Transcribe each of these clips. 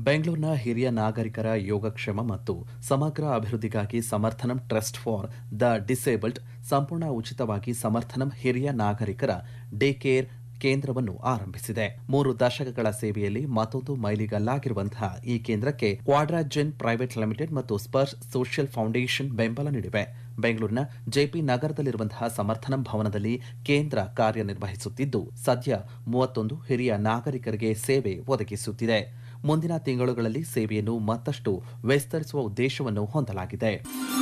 ಬೆಂಗಳೂರಿನ ಹಿರಿಯ ನಾಗರಿಕರ ಯೋಗಕ್ಷೇಮ ಮತ್ತು ಸಮಗ್ರ ಅಭಿವೃದ್ಧಿಗಾಗಿ Samarthanam trust for the disabled ಸಂಪೂರ್ಣ ಉಚಿತವಾಗಿ ಸಮರ್ಥನಂ ಹಿರಿಯ ನಾಗರಿಕರ ಡೇ ಕೇರ್ ಕೇಂದ್ರವನ್ನು ಆರಂಭಿಸಿದೆ ಮೂರು ದಶಕಗಳ ಸೇವೆಯಲ್ಲಿ ಮತ್ತೊಂದು ಮೈಲಿಗಲ್ಲಾಗಿರುವಂತಹ ಈ ಕೇಂದ್ರಕ್ಕೆ ಕ್ವಾಡ್ರಾಜೆನ್ ಪ್ರೈವೇಟ್ ಲಿಮಿಟೆಡ್ ಮತ್ತು ಸ್ಪರ್ಶ್ ಸೋಷಿಯಲ್ ಫೌಂಡೇಶನ್ ಬೆಂಬಲ ನೀಡಿವೆ ಬೆಂಗಳೂರಿನ ಜೆಪಿ ನಗರದಲ್ಲಿರುವಂತಹ ಸಮರ್ಥನಂ ಭವನದಲ್ಲಿ ಕೇಂದ್ರ ಕಾರ್ಯನಿರ್ವಹಿಸುತ್ತಿದ್ದು ಸದ್ಯ ಮೂವತ್ತೊಂದು ಹಿರಿಯ ನಾಗರಿಕರಿಗೆ ಸೇವೆ ಒದಗಿಸುತ್ತಿದೆ ಮುಂದಿನ ತಿಂಗಳುಗಳಲ್ಲಿ ಸೇವೆಯನ್ನು ಮತ್ತಷ್ಟು ವಿಸ್ತರಿಸುವ ಉದ್ದೇಶವನ್ನು ಹೊಂದಲಾಗಿದೆ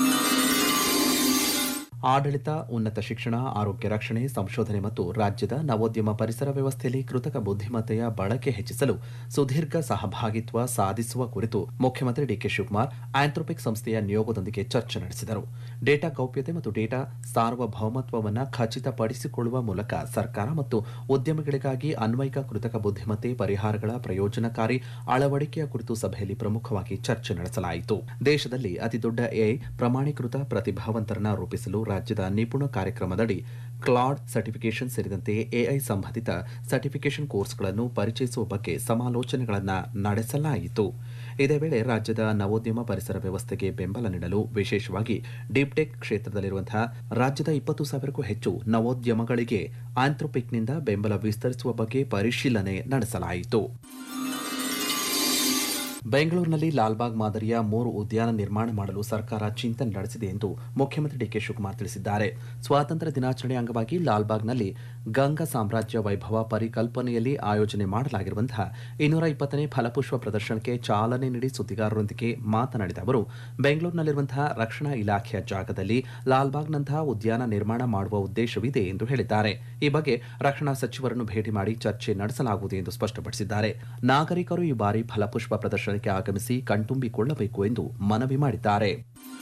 ಆಡಳಿತ ಉನ್ನತ ಶಿಕ್ಷಣ ಆರೋಗ್ಯ ರಕ್ಷಣೆ ಸಂಶೋಧನೆ ಮತ್ತು ರಾಜ್ಯದ ನವೋದ್ಯಮ ಪರಿಸರ ವ್ಯವಸ್ಥೆಯಲ್ಲಿ ಕೃತಕ ಬುದ್ಧಿಮತ್ತೆಯ ಬಳಕೆ ಹೆಚ್ಚಿಸಲು ಸುದೀರ್ಘ ಸಹಭಾಗಿತ್ವ ಸಾಧಿಸುವ ಕುರಿತು ಮುಖ್ಯಮಂತ್ರಿ ಡಿಕೆ ಶಿವಕುಮಾರ್ ಆಂಥ್ರೋಪಿಕ್ ಸಂಸ್ಥೆಯ ನಿಯೋಗದೊಂದಿಗೆ ಚರ್ಚೆ ನಡೆಸಿದರು ಡೇಟಾ ಗೌಪ್ಯತೆ ಮತ್ತು ಡೇಟಾ ಸಾರ್ವಭೌಮತ್ವವನ್ನು ಖಚಿತಪಡಿಸಿಕೊಳ್ಳುವ ಮೂಲಕ ಸರ್ಕಾರ ಮತ್ತು ಉದ್ಯಮಿಗಳಿಗಾಗಿ ಅನ್ವಯಿಕ ಕೃತಕ ಬುದ್ಧಿಮತ್ತೆ ಪರಿಹಾರಗಳ ಪ್ರಯೋಜನಕಾರಿ ಅಳವಡಿಕೆಯ ಕುರಿತು ಸಭೆಯಲ್ಲಿ ಪ್ರಮುಖವಾಗಿ ಚರ್ಚೆ ನಡೆಸಲಾಯಿತು ದೇಶದಲ್ಲಿ ಅತಿದೊಡ್ಡ ಎಐ ಪ್ರಮಾಣೀಕೃತ ಪ್ರತಿಭಾವಂತರನ್ನ ರೂಪಿಸಲು ರಾಜ್ಯದ ನಿಪುಣ ಕಾರ್ಯಕ್ರಮದಡಿ ಕ್ಲಾಡ್ ಸರ್ಟಿಫಿಕೇಷನ್ ಸೇರಿದಂತೆ ಎಐ ಸಂಬಂಧಿತ ಸರ್ಟಿಫಿಕೇಷನ್ ಕೋರ್ಸ್ಗಳನ್ನು ಪರಿಚಯಿಸುವ ಬಗ್ಗೆ ಸಮಾಲೋಚನೆಗಳನ್ನು ನಡೆಸಲಾಯಿತು ಇದೇ ವೇಳೆ ರಾಜ್ಯದ ನವೋದ್ಯಮ ಪರಿಸರ ವ್ಯವಸ್ಥೆಗೆ ಬೆಂಬಲ ನೀಡಲು ವಿಶೇಷವಾಗಿ ಡೀಪ್ ಟೆಕ್ ಕ್ಷೇತ್ರದಲ್ಲಿರುವಂತಹ ರಾಜ್ಯದ ಇಪ್ಪತ್ತು ಸಾವಿರಕ್ಕೂ ಹೆಚ್ಚು ನವೋದ್ಯಮಗಳಿಗೆ ಆಂಥ್ರೋಪಿಕ್ನಿಂದ ಬೆಂಬಲ ವಿಸ್ತರಿಸುವ ಬಗ್ಗೆ ಪರಿಶೀಲನೆ ನಡೆಸಲಾಯಿತು ಬೆಂಗಳೂರಿನಲ್ಲಿ ಲಾಲ್ಬಾಗ್ ಮಾದರಿಯ ಮೂರು ಉದ್ಯಾನ ನಿರ್ಮಾಣ ಮಾಡಲು ಸರ್ಕಾರ ಚಿಂತನೆ ನಡೆಸಿದೆ ಎಂದು ಮುಖ್ಯಮಂತ್ರಿ ಡಿಕೆ ಶಿವಕುಮಾರ್ ತಿಳಿಸಿದ್ದಾರೆ ಸ್ವಾತಂತ್ರ್ಯ ದಿನಾಚರಣೆ ಅಂಗವಾಗಿ ಲಾಲ್ಬಾಗ್ನಲ್ಲಿ ಗಂಗಾ ಸಾಮ್ರಾಜ್ಯ ವೈಭವ ಪರಿಕಲ್ಪನೆಯಲ್ಲಿ ಆಯೋಜನೆ ಮಾಡಲಾಗಿರುವಂತಹ ಇನ್ನೂರ ಇಪ್ಪತ್ತನೇ ಫಲಪುಷ್ಪ ಪ್ರದರ್ಶನಕ್ಕೆ ಚಾಲನೆ ನೀಡಿ ಸುದ್ದಿಗಾರರೊಂದಿಗೆ ಮಾತನಾಡಿದ ಅವರು ಬೆಂಗಳೂರಿನಲ್ಲಿರುವಂತಹ ರಕ್ಷಣಾ ಇಲಾಖೆಯ ಜಾಗದಲ್ಲಿ ಲಾಲ್ಬಾಗ್ನಂತಹ ಉದ್ಯಾನ ನಿರ್ಮಾಣ ಮಾಡುವ ಉದ್ದೇಶವಿದೆ ಎಂದು ಹೇಳಿದ್ದಾರೆ ಈ ಬಗ್ಗೆ ರಕ್ಷಣಾ ಸಚಿವರನ್ನು ಭೇಟಿ ಮಾಡಿ ಚರ್ಚೆ ನಡೆಸಲಾಗುವುದು ಎಂದು ಸ್ಪಷ್ಟಪಡಿಸಿದ್ದಾರೆ ನಾಗರಿಕರು ಈ ಬಾರಿ ಫಲಪುಷ್ಪ ಪ್ರದರ್ಶನಕ್ಕೆ ಆಗಮಿಸಿ ಕಣ್ತುಂಬಿಕೊಳ್ಳಬೇಕು ಎಂದು ಮನವಿ ಮಾಡಿದ್ದಾರೆ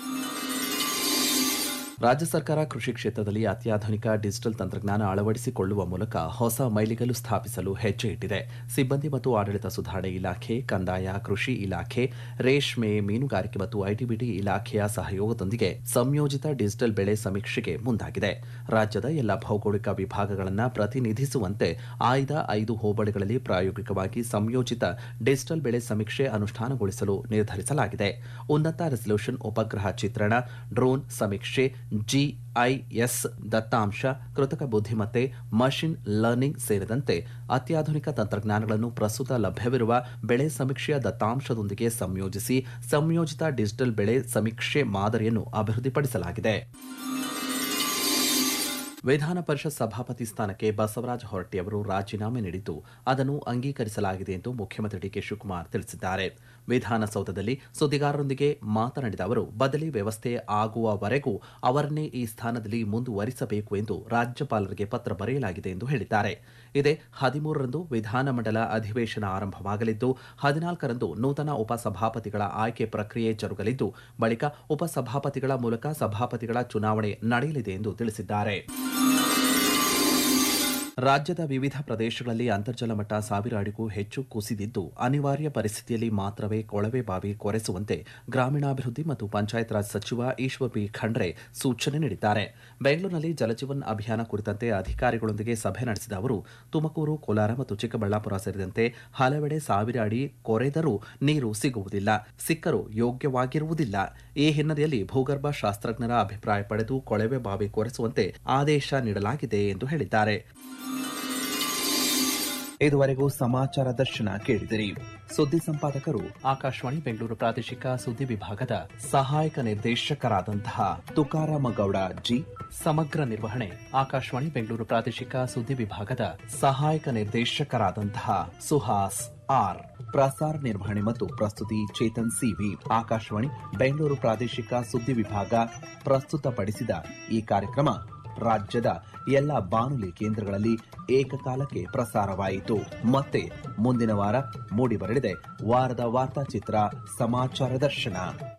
ರಾಜ್ಯ ಸರ್ಕಾರ ಕೃಷಿ ಕ್ಷೇತ್ರದಲ್ಲಿ ಅತ್ಯಾಧುನಿಕ ಡಿಜಿಟಲ್ ತಂತ್ರಜ್ಞಾನ ಅಳವಡಿಸಿಕೊಳ್ಳುವ ಮೂಲಕ ಹೊಸ ಮೈಲಿಗಲ್ಲು ಸ್ಥಾಪಿಸಲು ಹೆಜ್ಜೆ ಇಟ್ಟಿದೆ ಸಿಬ್ಬಂದಿ ಮತ್ತು ಆಡಳಿತ ಸುಧಾರಣೆ ಇಲಾಖೆ ಕಂದಾಯ ಕೃಷಿ ಇಲಾಖೆ ರೇಷ್ಮೆ ಮೀನುಗಾರಿಕೆ ಮತ್ತು ಐಟಿಬಿಟಿ ಇಲಾಖೆಯ ಸಹಯೋಗದೊಂದಿಗೆ ಸಂಯೋಜಿತ ಡಿಜಿಟಲ್ ಬೆಳೆ ಸಮೀಕ್ಷೆಗೆ ಮುಂದಾಗಿದೆ ರಾಜ್ಯದ ಎಲ್ಲ ಭೌಗೋಳಿಕ ವಿಭಾಗಗಳನ್ನು ಪ್ರತಿನಿಧಿಸುವಂತೆ ಆಯ್ದ ಐದು ಹೋಬಳಿಗಳಲ್ಲಿ ಪ್ರಾಯೋಗಿಕವಾಗಿ ಸಂಯೋಜಿತ ಡಿಜಿಟಲ್ ಬೆಳೆ ಸಮೀಕ್ಷೆ ಅನುಷ್ಠಾನಗೊಳಿಸಲು ನಿರ್ಧರಿಸಲಾಗಿದೆ ಉನ್ನತ ರೆಸಲ್ಯೂಷನ್ ಉಪಗ್ರಹ ಚಿತ್ರಣ ಡ್ರೋನ್ ಸಮೀಕ್ಷೆ ಜಿಐಎಸ್ ದತ್ತಾಂಶ ಕೃತಕ ಬುದ್ಧಿಮತ್ತೆ ಮಷಿನ್ ಲರ್ನಿಂಗ್ ಸೇರಿದಂತೆ ಅತ್ಯಾಧುನಿಕ ತಂತ್ರಜ್ಞಾನಗಳನ್ನು ಪ್ರಸ್ತುತ ಲಭ್ಯವಿರುವ ಬೆಳೆ ಸಮೀಕ್ಷೆಯ ದತ್ತಾಂಶದೊಂದಿಗೆ ಸಂಯೋಜಿಸಿ ಸಂಯೋಜಿತ ಡಿಜಿಟಲ್ ಬೆಳೆ ಸಮೀಕ್ಷೆ ಮಾದರಿಯನ್ನು ಅಭಿವೃದ್ಧಿಪಡಿಸಲಾಗಿದೆ ವಿಧಾನ ಪರಿಷತ್ ಸಭಾಪತಿ ಸ್ಥಾನಕ್ಕೆ ಬಸವರಾಜ ಹೊರಟ್ಟಿ ಅವರು ರಾಜೀನಾಮೆ ನೀಡಿದ್ದು ಅದನ್ನು ಅಂಗೀಕರಿಸಲಾಗಿದೆ ಎಂದು ಮುಖ್ಯಮಂತ್ರಿ ಡಿಕೆ ಶಿವಕುಮಾರ್ ತಿಳಿಸಿದ್ದಾರೆ ವಿಧಾನಸೌಧದಲ್ಲಿ ಸುದ್ದಿಗಾರರೊಂದಿಗೆ ಮಾತನಾಡಿದ ಅವರು ಬದಲಿ ವ್ಯವಸ್ಥೆ ಆಗುವವರೆಗೂ ಅವರನ್ನೇ ಈ ಸ್ಥಾನದಲ್ಲಿ ಮುಂದುವರಿಸಬೇಕು ಎಂದು ರಾಜ್ಯಪಾಲರಿಗೆ ಪತ್ರ ಬರೆಯಲಾಗಿದೆ ಎಂದು ಹೇಳಿದ್ದಾರೆ ಇದೇ ಹದಿಮೂರರಂದು ವಿಧಾನಮಂಡಲ ಅಧಿವೇಶನ ಆರಂಭವಾಗಲಿದ್ದು ಹದಿನಾಲ್ಕರಂದು ನೂತನ ಉಪಸಭಾಪತಿಗಳ ಆಯ್ಕೆ ಪ್ರಕ್ರಿಯೆ ಜರುಗಲಿದ್ದು ಬಳಿಕ ಉಪಸಭಾಪತಿಗಳ ಮೂಲಕ ಸಭಾಪತಿಗಳ ಚುನಾವಣೆ ನಡೆಯಲಿದೆ ಎಂದು ತಿಳಿಸಿದ್ದಾರೆ ರಾಜ್ಯದ ವಿವಿಧ ಪ್ರದೇಶಗಳಲ್ಲಿ ಅಂತರ್ಜಲ ಮಟ್ಟ ಸಾವಿರ ಅಡಿಗೂ ಹೆಚ್ಚು ಕುಸಿದಿದ್ದು ಅನಿವಾರ್ಯ ಪರಿಸ್ಥಿತಿಯಲ್ಲಿ ಮಾತ್ರವೇ ಕೊಳವೆ ಬಾವಿ ಕೊರೆಸುವಂತೆ ಗ್ರಾಮೀಣಾಭಿವೃದ್ಧಿ ಮತ್ತು ಪಂಚಾಯತ್ ರಾಜ್ ಸಚಿವ ಈಶ್ವರ್ ಬಿ ಖಂಡ್ರೆ ಸೂಚನೆ ನೀಡಿದ್ದಾರೆ ಬೆಂಗಳೂರಿನಲ್ಲಿ ಜಲಜೀವನ್ ಅಭಿಯಾನ ಕುರಿತಂತೆ ಅಧಿಕಾರಿಗಳೊಂದಿಗೆ ಸಭೆ ನಡೆಸಿದ ಅವರು ತುಮಕೂರು ಕೋಲಾರ ಮತ್ತು ಚಿಕ್ಕಬಳ್ಳಾಪುರ ಸೇರಿದಂತೆ ಹಲವೆಡೆ ಸಾವಿರ ಅಡಿ ಕೊರೆದರೂ ನೀರು ಸಿಗುವುದಿಲ್ಲ ಸಿಕ್ಕರೂ ಯೋಗ್ಯವಾಗಿರುವುದಿಲ್ಲ ಈ ಹಿನ್ನೆಲೆಯಲ್ಲಿ ಭೂಗರ್ಭ ಶಾಸ್ತ್ರಜ್ಞರ ಅಭಿಪ್ರಾಯ ಪಡೆದು ಕೊಳವೆ ಬಾವಿ ಕೊರೆಸುವಂತೆ ಆದೇಶ ನೀಡಲಾಗಿದೆ ಎಂದು ಹೇಳಿದ್ದಾರೆ ಇದುವರೆಗೂ ಸಮಾಚಾರ ದರ್ಶನ ಕೇಳಿದಿರಿ ಸುದ್ದಿ ಸಂಪಾದಕರು ಆಕಾಶವಾಣಿ ಬೆಂಗಳೂರು ಪ್ರಾದೇಶಿಕ ಸುದ್ದಿ ವಿಭಾಗದ ಸಹಾಯಕ ನಿರ್ದೇಶಕರಾದಂತಹ ತುಕಾರಾಮ ಗೌಡ ಜಿ ಸಮಗ್ರ ನಿರ್ವಹಣೆ ಆಕಾಶವಾಣಿ ಬೆಂಗಳೂರು ಪ್ರಾದೇಶಿಕ ಸುದ್ದಿ ವಿಭಾಗದ ಸಹಾಯಕ ನಿರ್ದೇಶಕರಾದಂತಹ ಸುಹಾಸ್ ಆರ್ ಪ್ರಸಾರ ನಿರ್ವಹಣೆ ಮತ್ತು ಪ್ರಸ್ತುತಿ ಚೇತನ್ ಸಿವಿ ಆಕಾಶವಾಣಿ ಬೆಂಗಳೂರು ಪ್ರಾದೇಶಿಕ ಸುದ್ದಿ ವಿಭಾಗ ಪ್ರಸ್ತುತಪಡಿಸಿದ ಈ ಕಾರ್ಯಕ್ರಮ ರಾಜ್ಯದ ಎಲ್ಲ ಬಾನುಲಿ ಕೇಂದ್ರಗಳಲ್ಲಿ ಏಕಕಾಲಕ್ಕೆ ಪ್ರಸಾರವಾಯಿತು ಮತ್ತೆ ಮುಂದಿನ ವಾರ ಮೂಡಿಬರಲಿದೆ ವಾರದ ವಾರ್ತಾಚಿತ್ರ ಸಮಾಚಾರ ದರ್ಶನ